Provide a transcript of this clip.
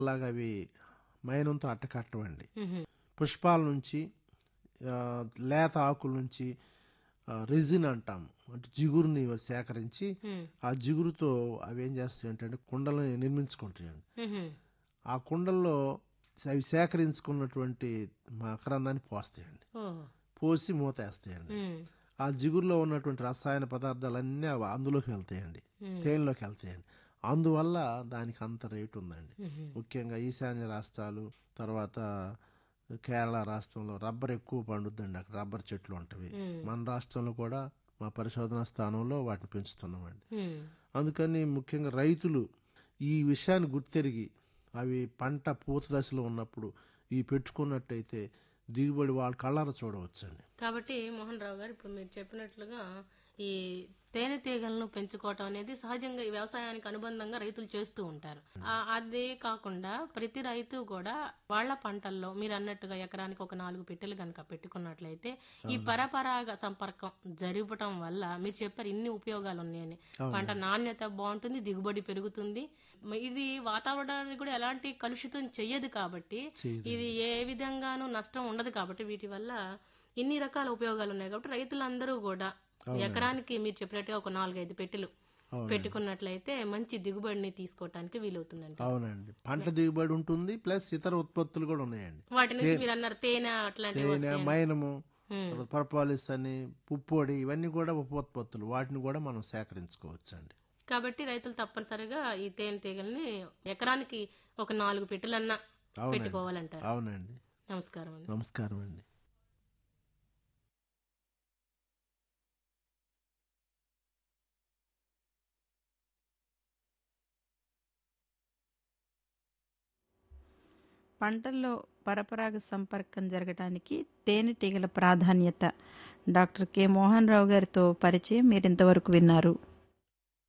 అలాగ అవి మైనంతో అట్టకట్టవండి మ్హూ. పుష్పాల నుంచి ఆ, లేత ఆకుల నుంచి రెజిన్ అంటాం అంటే జిగురుని ఇవి సేకరించి మ్. ఆ జిగురుతో అవి ఏం చేస్తాయి అంటే కుండలని నిర్మించుకుంటాయండి మ్హూ. ఆ కుండల్లో అవి సేకరించుకున్నటువంటి మకరందాన్ని పోస్తాయండి ఓహో. పోసి మూత వేస్తాయండి మ్. ఆ జిగురులో ఉన్నటువంటి రసాయన పదార్థాలన్నీ అవి అందులోకి వెళ్తాయండి తేనెలోకి వెళ్తాయండి అందువల్ల దానికి అంత రేటు ఉందండి మ్హూ. ముఖ్యంగా ఈశాన్య రాష్ట్రాలు తర్వాత కేరళ రాష్ట్రంలో రబ్బర్ ఎక్కువ పండుద్దండి అక్కడ రబ్బర్ చెట్లు ఉంటవి మ్. మన రాష్ట్రంలో కూడా మా పరిశోధనా స్థానంలో వాటిని పెంచుతున్నామండి మ్. అందుకని ముఖ్యంగా రైతులు ఈ విషయాన్ని గుర్తెరిగి అవి పంట పూత దశలో ఉన్నప్పుడు ఇవి పెట్టుకున్నట్టయితే దిగుబడి వాళ్ళ కళ్ళార చూడవచ్చండి కాబట్టి మోహన్ రావు గారు ఇప్పుడు మీరు చెప్పినట్లుగా ఈ తేనెటీగలను పెంచుకోవటం అనేది సహజంగా ఈ వ్యవసాయానికి అనుబంధంగా రైతులు చేస్తూ ఉంటారు ఆ, అదే కాకుండా ప్రతి రైతు కూడా వాళ్ళ పంటల్లో మీరు అన్నట్టుగా ఎకరానికి ఒక నాలుగు పెట్టెలు కనుక పెట్టుకున్నట్లయితే ఈ పరపరాగ సంపర్కం జరపటం వల్ల మీరు చెప్పారు ఇన్ని ఉపయోగాలు ఉన్నాయని పంట నాణ్యత బాగుంటుంది దిగుబడి పెరుగుతుంది మ- ఇది వాతావరణానికి కూడా ఎలాంటి కలుషితం చెయ్యదు కాబట్టి చేయదు. ఇది ఏ విధంగానూ నష్టం ఉండదు కాబట్టి వీటి వల్ల ఇన్ని రకాల ఉపయోగాలు ఉన్నాయి కాబట్టి రైతులందరూ కూడా ఎకరానికి మీరు చెప్పినట్టుగా ఒక నాలుగైదు పెట్టెలు అవునండి. పెట్టుకున్నట్లయితే మంచి దిగుబడిని తీసుకోవటానికి వీలవుతుందంట అవునండి పంట దిగుబడి ఉంటుంది ప్లస్ ఇతర ఉత్పత్తులు కూడా ఉన్నాయండి వాటి నుంచి మీరు అన్నారు తేనె అట్లాంటివి తేనె వస్తాయని. మైనము ఉమ్. తర్వాత పర్పాలిస్ అని పుప్పొడి ఇవన్నీ కూడా ఉపోత్పత్తులు వాటిని కూడా మనం సేకరించుకోవచ్చు అండి కాబట్టి రైతులు తప్పనిసరిగా ఈ తేనె తీగల్ని ఎకరానికి ఒక నాలుగు పెట్టెలన్నా అవునండి పెట్టుకోవాలంటారు అవునండి నమస్కారం అండి నమస్కారం అండి పంటల్లో పరపరాగ సంపర్కం జరగడానికి తేనెటీగల ప్రాధాన్యత డాక్టర్ కె మోహన్ రావు గారితో పరిచయం మీరు ఇంతవరకు విన్నారు